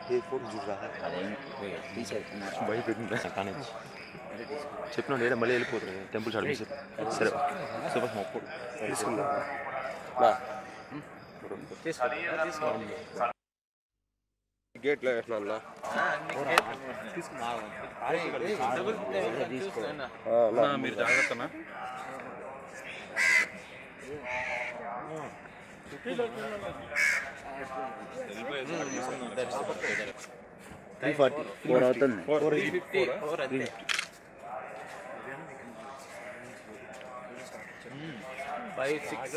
ఏ phone చూడరా అదేం తీసేస్తున్నారు భయపెట్టింది కానీ చెప్పినా లేదా మళ్ళీ వెళ్ళిపోతుంది టెంపుల్ స్టార్ట్ చేసి సరే సూపర్ మొక్కు తీసుకుందా గేట్లో వేసినా మీరు జాగ్రత్తనా త్రీ ఫార్టీ ఫోర్ అవుతుంది ఫైవ్ సిక్స్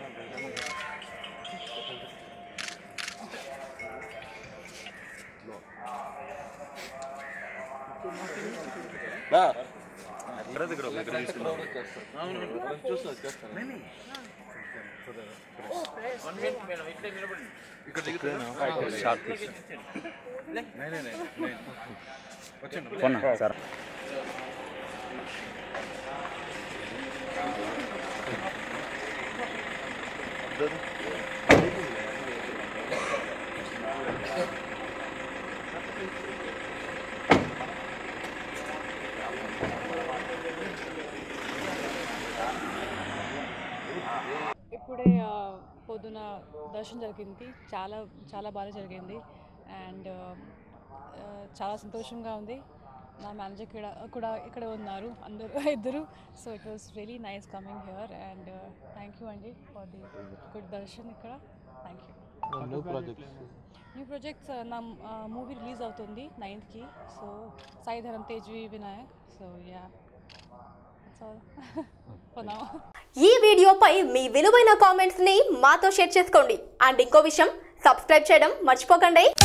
ఎక్కడ దగ్గర దగ్గర తీసుకున్నాం ఇక్కడ షార్ట్ పీస్ ఫోన్ సార్ ఇప్పుడే ఆ, పొద్దున దర్శనం జరిగింది చాలా చాలా బాగా జరిగింది అండ్ చాలా సంతోషంగా ఉంది నా మేనేజర్ కూడా కూడా ఇక్కడ ఉన్నారు అందరూ ఇద్దరు so it was really nice coming here and thank you అండి ఫర్ ది గుడ్ దర్శన్ ఇక్కడ thank you new projects new projects నా మూవీ రిలీజ్ అవుతుంది నైన్త్కి సో సాయి ధరం తేజ్వి Vinayak so ya it's all for now ఈ వీడియోపై మీ విలువైన కామెంట్స్ ని మాతో షేర్ చేసుకోండి అండ్ ఇంకో విషయం సబ్స్క్రైబ్ చేయడం మర్చిపోకండి